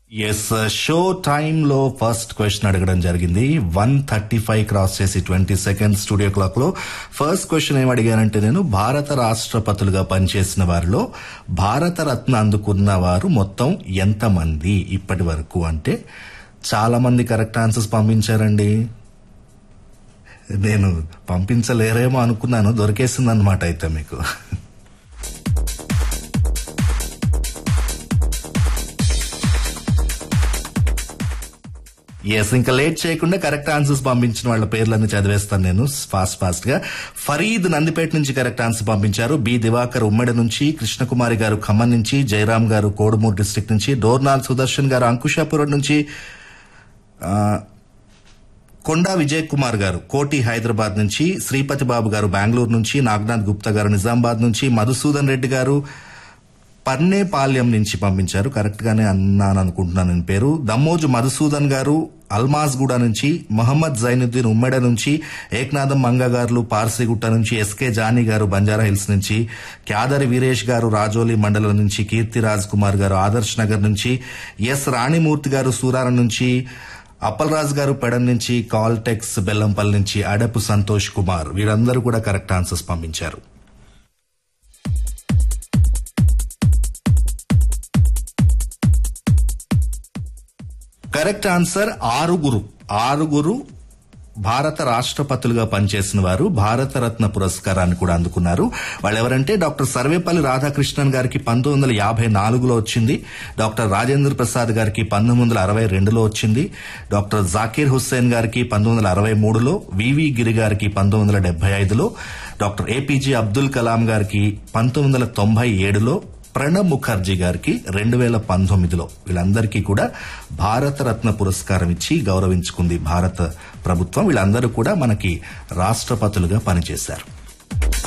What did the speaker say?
yes show టైంలో first question అడగడం జరిగింది వన్ థర్టీ ఫైవ్ క్రాస్ చేసి ట్వంటీ సెకండ్ స్టూడియో క్లాక్ లో ఫస్ట్ క్వశ్చన్ ఏం అడిగానంటే నేను భారత రాష్ట్రపతులుగా పనిచేసిన వారిలో భారత రత్న అందుకున్న వారు మొత్తం ఎంతమంది ఇప్పటి వరకు అంటే చాలా మంది కరెక్ట్ ఆన్సర్స్ పంపించారండి నేను పంపించలేరేమో అనుకున్నాను దొరికేసింది అనమాట అయితే మీకు ఎస్ ఇంకా లేట్ చేయకుండా కరెక్ట్ ఆన్సర్స్ పంపించిన వాళ్ళ పేర్లన్నీ చదివేస్తాను నేను ఫాస్ట్ ఫాస్ట్ గా ఫరీద్ నందిపేట నుంచి కరెక్ట్ ఆన్సర్ పంపించారు బి దివాకర్ ఉమ్మడి నుంచి కృష్ణకుమారి గారు ఖమ్మం నుంచి జయరాం గారు కోడుమూరు డిస్టిక్ నుంచి డోర్నాల్ సుదర్శన్ గారు అంకుశాపురం నుంచి ఆ, కొండా విజయ్ కుమార్ గారు కోటి హైదరాబాద్ నుంచి శ్రీపతి బాబు గారు బెంగళూరు నుంచి నాగనాథ్ గుప్తా గారు నిజామాబాద్ నుంచి మధుసూదన్ రెడ్డి గారు పర్నేపాల్యం నుంచి పంపించారు కరెక్ట్ గానే అన్నాను అనుకుంటున్నాను నేను పేరు దమ్మోజు మధుసూదన్ గారు అల్మాజ్గూడ నుంచి మొహమ్మద్ జైనుద్దీన్ ఉమ్మెడ నుంచి ఏక్నాథం మంగ గారు పార్సిగుట్ట నుంచి ఎస్కే జానీ గారు బంజారా హిల్స్ నుంచి క్యాదరి వీరేష్ గారు రాజోలి మండలం నుంచి కీర్తి రాజ్ కుమార్ గారు ఆదర్శ్ నగర్ నుంచి ఎస్ రాణిమూర్తి గారు సూరారం నుంచి అప్పలరాజు గారు పెడన్ నుంచి కాల్టెక్స్ బెల్లంపల్లి నుంచి అడపు సంతోష్ కుమార్ వీరందరూ కూడా కరెక్ట్ ఆన్సర్స్ పంపించారు కరెక్ట్ ఆన్సర్ ఆరుగురు ఆరుగురు భారత రాష్ట్రపతులుగా పనిచేసిన వారు భారతరత్న పురస్కారాన్ని కూడా అందుకున్నారు వాళ్ళు ఎవరంటే డాక్టర్ సర్వేపల్లి రాధాకృష్ణన్ గారికి పంతొమ్మిది వందల యాభై నాలుగులో వచ్చింది డాక్టర్ రాజేంద్ర ప్రసాద్ గారికి పంతొమ్మిది వందల అరవై రెండులో వచ్చింది డాక్టర్ జాకీర్ హుస్సేన్ గారికి పంతొమ్మిది వందల అరవై మూడులో వివి గిరి గారికి పంతొమ్మిది వందల డెబ్బై ఐదులో డాక్టర్ ఏపీజే అబ్దుల్ కలాం గారికి పంతొమ్మిది వందల తొంభై ఏడులో ప్రణబ్ ముఖర్జీ గారికి రెండు వేల పంతొమ్మిదిలో వీళ్ళందరికీ కూడా భారతరత్న పురస్కారం ఇచ్చి గౌరవించుకుంది భారత ప్రభుత్వం వీళ్ళందరూ కూడా మనకి రాష్ట్రపతులుగా పనిచేశారు